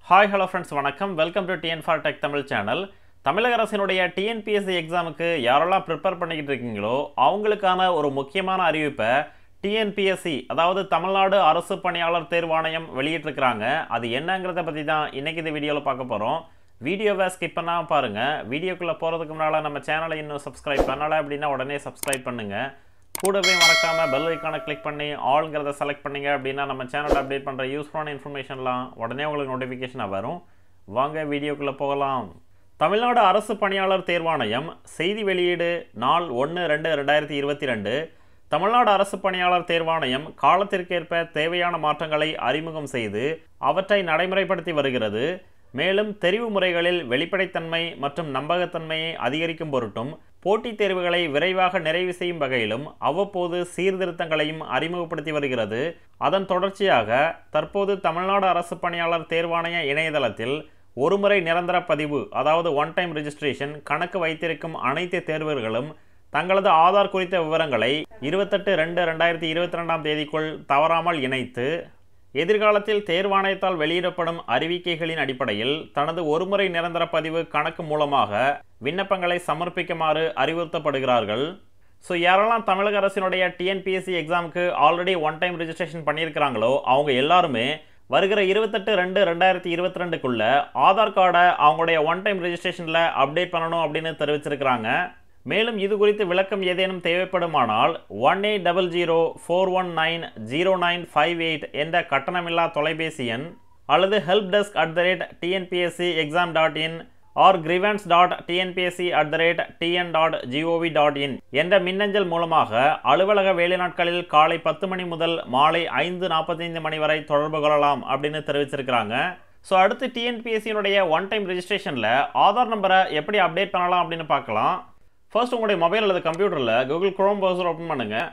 hi hello friends வணக்கம் welcome to TN for tech Tamil channel தமிழக அரசினுடைய டிஎன்பிஎஸ்சி எக்ஸாமுக்கு யாரெல்லாம் ப்ரிப்பேர் பண்ணிக்கிட்டு இருக்கீங்களோ அவங்களுக்கான ஒரு முக்கியமான அறிவிப்பை டிஎன்பிஎஸ்சி அதாவது தமிழ்நாடு அரசு பணியாளர் தேர்வாணையம் வெளியிட்டிருக்கிறாங்க அது என்னங்கிறத பற்றி தான் இன்றைக்கி இந்த வீடியோவில் பார்க்க போகிறோம் வீடியோவை ஸ்கிப் பண்ணாமல் பாருங்கள் வீடியோக்குள்ளே போகிறதுக்கு முன்னால் நம்ம சேனலை இன்னும் சப்ஸ்கிரைப் பண்ணலை அப்படின்னா உடனே சப்ஸ்கிரைப் பண்ணுங்கள் கூடவே மறக்காமல் பெல் ஐக்கானை கிளிக் பண்ணி ஆல்ங்கிறத செலக்ட் பண்ணீங்க அப்படின்னா நம்ம சேனல் அப்டேட் பண்ணுற யூஸ்ஃபுல்லான இன்ஃபர்மேஷன்லாம் உடனே உங்களுக்கு நோட்டிஃபிகேஷனாக வரும் வாங்க வீடியோக்குள்ளே போகலாம் தமிழ்நாடு அரசு பணியாளர் தேர்வாணையம் செய்தி வெளியீடு நாள் ஒன்று ரெண்டு ரெண்டாயிரத்தி இருபத்தி ரெண்டு தமிழ்நாடு அரசு பணியாளர் தேர்வாணையம் காலத்திற்கேற்ப தேவையான மாற்றங்களை அறிமுகம் செய்து அவற்றை நடைமுறைப்படுத்தி வருகிறது மேலும் தெரிவு முறைகளில் வெளிப்படைத்தன்மை மற்றும் நம்பகத்தன்மையை அதிகரிக்கும் பொருட்டும் போட்டித் தேர்வுகளை விரைவாக நிறைவு செய்யும் வகையிலும் அவ்வப்போது சீர்திருத்தங்களையும் அறிமுகப்படுத்தி வருகிறது அதன் தொடர்ச்சியாக தற்போது தமிழ்நாடு அரசு பணியாளர் தேர்வாணைய இணையதளத்தில் ஒருமுறை நிரந்தர பதிவு அதாவது ஒன் டைம் ரிஜிஸ்ட்ரேஷன் கணக்கு வைத்திருக்கும் அனைத்து தேர்வர்களும் தங்களது ஆதார் குறித்த விவரங்களை இருபத்தெட்டு ரெண்டு ரெண்டாயிரத்தி இருபத்தி ரெண்டாம் தேதிக்குள் தவறாமல் இணைத்து எதிர்காலத்தில் தேர்வாணையத்தால் வெளியிடப்படும் அறிவிக்கைகளின் அடிப்படையில் தனது ஒருமுறை நிரந்தர பதிவு கணக்கு மூலமாக விண்ணப்பங்களை சமர்ப்பிக்குமாறு அறிவுறுத்தப்படுகிறார்கள் ஸோ யாரெல்லாம் தமிழக அரசினுடைய டிஎன்பிஎஸ்சி எக்ஸாமுக்கு ஆல்ரெடி ஒன் டைம் ரிஜிஸ்ட்ரேஷன் பண்ணியிருக்கிறாங்களோ அவங்க எல்லாருமே வருகிற இருபத்தெட்டு ரெண்டு ரெண்டாயிரத்தி இருபத்தி ரெண்டுக்குள்ள ஆதார் கார்டை அவங்களுடைய ஒன் டைம் ரிஜிஸ்ட்ரேஷனில் அப்டேட் பண்ணணும் அப்படின்னு தெரிவிச்சிருக்கிறாங்க மேலும் இது குறித்து விளக்கம் ஏதேனும் தேவைப்படுமானால் one eight double zero four one nine zero nine five eight என்ற கட்டணமில்லா தொலைபேசி எண் அல்லது help desk at the rate TNPSC exam dot in or grievance dot TNPSC at the rate TN dot G O V dot in என்ற மின்னஞ்சல் மூலமாக அலுவலக வேலை நாட்களில் காலை பத்து மணி முதல் மாலை ஐந்து நாற்பத்தைந்து மணி வரை தொடர்பு கொள்ளலாம் அப்படின்னு தெரிவிச்சிருக்கிறாங்க ஸோ அடுத்து டிஎன்பிஎஸ்சியினுடைய ஒன் டைம் ரெஜிஸ்ட்ரேஷனில் ஆதார் நம்பரை எப்படி அப்டேட் பண்ணலாம் அப்படின்னு பார்க்கலாம் ஃபர்ஸ்ட் உங்களுடைய மொபைல் அல்லது கம்ப்யூட்டரில் கூகுள் குரோம் ப்ரௌசர் ஓப்பன் பண்ணுங்கள்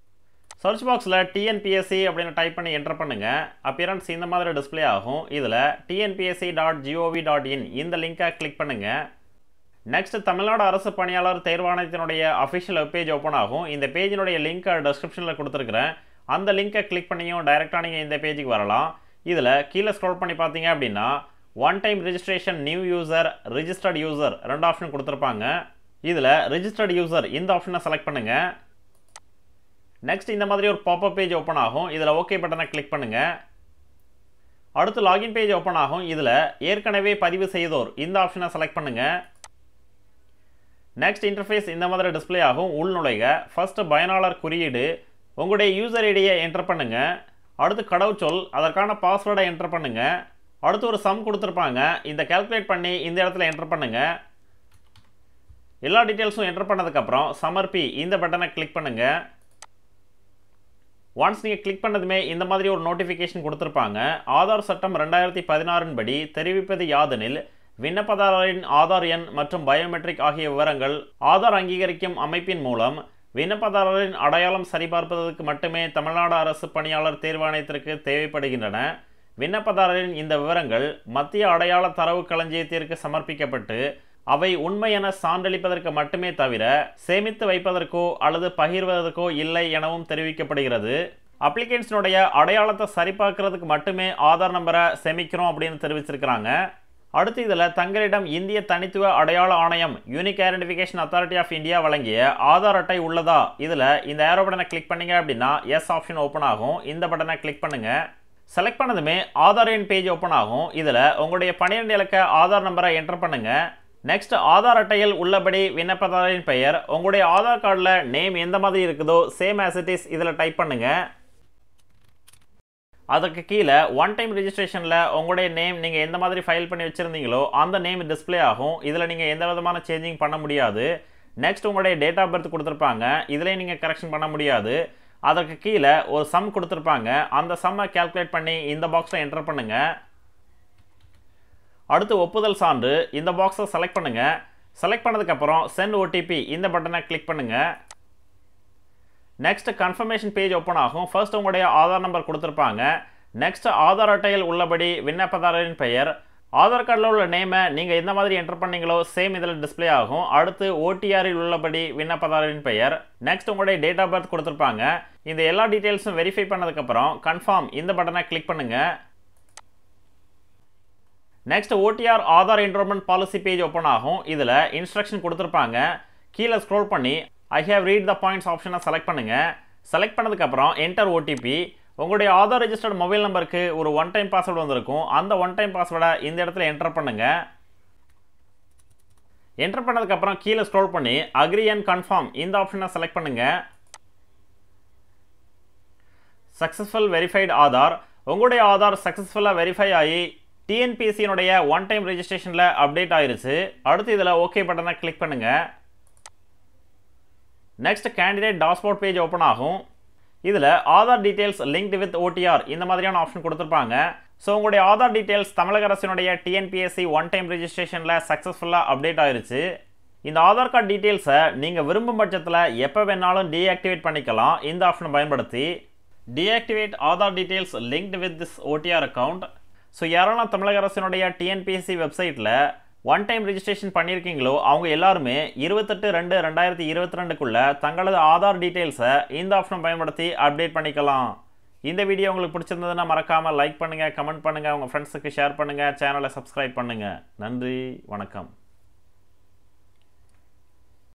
சர்ச் பாக்ஸில் டிஎன்பிஎஸ்சி அப்படின்னு டைப் பண்ணி என்டர் பண்ணுங்கள் அப்பியரன்ஸ் இந்த மாதிரி டிஸ்பிளே ஆகும் இதில் TNPSC dot G O V dot in இந்த லிங்கை கிளிக் பண்ணுங்கள் நெக்ஸ்ட் தமிழ்நாடு அரசு பணியாளர் தேர்வாணையத்தினுடைய அஃபிஷியல் வெப்பேஜ் ஓப்பன் ஆகும் இந்த பேஜினுடைய லிங்க்கை டிஸ்கிரிப்ஷனில் கொடுத்துருக்குறேன் அந்த லிங்கை கிளிக் பண்ணியும் டைரெக்டாக நீங்கள் இந்த பேஜுக்கு வரலாம் இதில் கீழே ஸ்க்ரோல் பண்ணி பார்த்தீங்க அப்படின்னா one time registration new user registered user ரெண்டு ஆப்ஷன் கொடுத்துருப்பாங்க இதில் ரிஜிஸ்டர்ட் யூசர் இந்த ஆப்ஷனை செலக்ட் பண்ணுங்கள் நெக்ஸ்ட் இந்த மாதிரி ஒரு பாப்பப் பேஜ் ஓப்பன் ஆகும் இதில் ஓகே பட்டனை கிளிக் பண்ணுங்கள் அடுத்து லாகின் பேஜ் ஓப்பன் ஆகும் இதில் ஏற்கனவே பதிவு செய்தோர் இந்த ஆப்ஷனை செலக்ட் பண்ணுங்கள் நெக்ஸ்ட் இன்டர்ஃபேஸ் இந்த மாதிரி டிஸ்பிளே ஆகும் உள்நுழைக ஃபஸ்ட்டு பயனாளர் குறியீடு உங்களுடைய யூசர் ஐடியை என்டர் பண்ணுங்கள் அடுத்து கடவுச்சொல் அதற்கான பாஸ்வேர்டை என்டர் பண்ணுங்கள் அடுத்து ஒரு சம் கொடுத்துருப்பாங்க இந்த கேல்குலேட் பண்ணி இந்த இடத்துல என்டர் பண்ணுங்கள் எல்லா டீட்டெயில்ஸும் என்டர் பண்ணதுக்கப்புறம் சமர்ப்பி இந்த பட்டனை கிளிக் பண்ணுங்கள் ஒன்ஸ் நீங்கள் கிளிக் பண்ணதுமே இந்த மாதிரி ஒரு நோட்டிஃபிகேஷன் கொடுத்துருப்பாங்க ஆதார் சட்டம் ரெண்டாயிரத்தி பதினாறின் படி தெரிவிப்பது யாதெனில் விண்ணப்பதாரரின் ஆதார் எண் மற்றும் பயோமெட்ரிக் ஆகிய விவரங்கள் ஆதார் அங்கீகரிக்கும் அமைப்பின் மூலம் விண்ணப்பதாரரின் அடையாளம் சரிபார்ப்பதற்கு மட்டுமே தமிழ்நாடு அரசு பணியாளர் தேர்வாணையத்திற்கு தேவைப்படுகின்றன விண்ணப்பதாரரின் இந்த விவரங்கள் மத்திய அடையாள தரவு களஞ்சியத்திற்கு சமர்ப்பிக்கப்பட்டு அவை உண்மை என சான்றளிப்பதற்கு மட்டுமே தவிர சேமித்து வைப்பதற்கோ அல்லது பகிர்வதற்கோ இல்லை எனவும் தெரிவிக்கப்படுகிறது அப்ளிகேஷனுடைய அடையாளத்தை சரிபார்க்கறதுக்கு மட்டுமே ஆதார் நம்பரை சேமிக்கிறோம் அப்படின்னு தெரிவிச்சிருக்கிறாங்க அடுத்து இதில் தங்களிடம் இந்திய தனித்துவ அடையாள ஆணையம் unique identification authority of India வழங்கிய ஆதார் அட்டை உள்ளதா இதில் இந்த ஏரோ பட்டனை கிளிக் பண்ணீங்க அப்படின்னா எஸ் ஆப்ஷன் ஓப்பன் ஆகும் இந்த பட்டனை கிளிக் பண்ணுங்கள் செலக்ட் பண்ணதுமே ஆதார் எண் பேஜ் ஓப்பன் ஆகும் இதில் உங்களுடைய பன்னிரெண்டு இலக்க ஆதார் நம்பரை என்டர் பண்ணுங்கள் நெக்ஸ்ட் ஆதார் அட்டையில் உள்ளபடி விண்ணப்பதாரரின் பெயர் உங்களுடைய ஆதார் கார்டில் நேம் எந்த மாதிரி இருக்குதோ சேம் ஆஸ் இட் இஸ் இதில் டைப் பண்ணுங்கள் அதுக்கு கீழே ஒன் டைம் ரிஜிஸ்ட்ரேஷனில் உங்களுடைய நேம் நீங்கள் எந்த மாதிரி ஃபைல் பண்ணி வச்சுருந்தீங்களோ அந்த நேம் டிஸ்பிளே ஆகும் இதில் நீங்கள் எந்த விதமான சேஞ்சிங் பண்ண முடியாது நெக்ஸ்ட் உங்களுடைய டேட் ஆஃப் பர்த் கொடுத்துருப்பாங்க இதில் நீங்கள் கரெக்ஷன் பண்ண முடியாது அதற்கு கீழே ஒரு சம் கொடுத்துருப்பாங்க அந்த சம்மை கேல்குலேட் பண்ணி இந்த பாக்ஸில் என்டர் பண்ணுங்கள் அடுத்து ஒப்புதல் சான்று இந்த பாக்ஸை செலக்ட் பண்ணுங்கள் செலக்ட் பண்ணதுக்கப்புறம் சென்ட் ஓடிபி இந்த பட்டனை கிளிக் பண்ணுங்கள் நெக்ஸ்ட் கன்ஃபர்மேஷன் பேஜ் ஓப்பன் ஆகும் ஃபர்ஸ்ட் உங்களுடைய ஆதார் நம்பர் கொடுத்துருப்பாங்க நெக்ஸ்ட் ஆதார் அட்டையில் உள்ளபடி விண்ணப்பதாரரின் பெயர் ஆதார் கார்டில் உள்ள நேமை நீங்கள் எந்த மாதிரி என்டர் பண்ணீங்களோ சேம் இதில் டிஸ்பிளே ஆகும் அடுத்து ஓடிஆரில் உள்ளபடி விண்ணப்பதாரரின் பெயர் நெக்ஸ்ட் உங்களுடைய டேட் ஆஃப் பர்த் கொடுத்துருப்பாங்க இந்த எல்லா டீட்டெயில்ஸும் வெரிஃபை பண்ணதுக்கப்புறம் கன்ஃபார்ம் இந்த பட்டனை கிளிக் பண்ணுங்கள் next OTR Aadhaar enrolment policy page open ஆகும் இதில் இன்ஸ்ட்ரக்ஷன் கொடுத்துருப்பாங்க கீழே ஸ்க்ரோல் பண்ணி I have read the points ஆப்ஷனை செலக்ட் பண்ணுங்கள் செலக்ட் பண்ணதுக்கப்புறம் என்டர் ஓடிபி உங்களுடைய ஆதார் ரெஜிஸ்டர்ட் மொபைல் நம்பருக்கு ஒரு ஒன் டைம் பாஸ்வேர்டு வந்திருக்கும் அந்த ஒன் டைம் பாஸ்வேர்டை இந்த இடத்துல என்டர் பண்ணுங்கள் என்டர் பண்ணதுக்கப்புறம் கீழே ஸ்க்ரோல் பண்ணி அக்ரி அண்ட் கன்ஃபார்ம் இந்த ஆப்ஷனை செலக்ட் பண்ணுங்கள் சக்ஸஸ்ஃபுல் வெரிஃபைடு ஆதார் உங்களுடைய ஆதார் சக்ஸஸ்ஃபுல்லாக வெரிஃபை ஆகி டிஎன்பிஎஸ்சியினுடைய ஒன் டைம் ரெஜிஸ்ட்ரேஷனில் அப்டேட் ஆயிருச்சு அடுத்து இதில் ஓகே பட்டனை கிளிக் பண்ணுங்கள் next candidate dashboard page open ஆகும் இதில் Aadhaar details linked with OTR இந்த மாதிரியான ஆப்ஷன் கொடுத்துருப்பாங்க ஸோ உங்களுடைய ஆதார் டீட்டெயில்ஸ் தமிழக அரசினுடைய டிஎன்பிஎஸ்சி ஒன் டைம் ரெஜிஸ்ட்ரேஷனில் சக்ஸஸ்ஃபுல்லாக அப்டேட் ஆயிருச்சு இந்த ஆதார் கார்டு டீட்டெயில்ஸை நீங்கள் விரும்பும் பட்சத்தில் எப்போ வேணாலும் டீஆக்டிவேட் பண்ணிக்கலாம் இந்த ஆப்ஷனை பயன்படுத்தி deactivate Aadhaar details linked with this OTR account so யாரெல்லாம் தமிழக அரசினுடைய டிஎன்பிஎஸ்சி வெப்சைட்டில் ஒன் டைம் ரெஜிஸ்ட்ரேஷன் பண்ணியிருக்கீங்களோ அவங்க எல்லாருமே இருபத்தெட்டு ரெண்டு ரெண்டாயிரத்தி இருபத்தி ரெண்டுக்குள்ளே தங்களது ஆதார் டீட்டெயில்ஸை இந்த ஆப்ஷன் பயன்படுத்தி அப்டேட் பண்ணிக்கலாம் இந்த வீடியோ உங்களுக்கு பிடிச்சிருந்ததுன்னா மறக்காமல் லைக் பண்ணுங்கள் கமெண்ட் பண்ணுங்கள் உங்கள் ஃப்ரெண்ட்ஸுக்கு ஷேர் பண்ணுங்கள் சேனலை சப்ஸ்கிரைப் பண்ணுங்கள் நன்றி வணக்கம்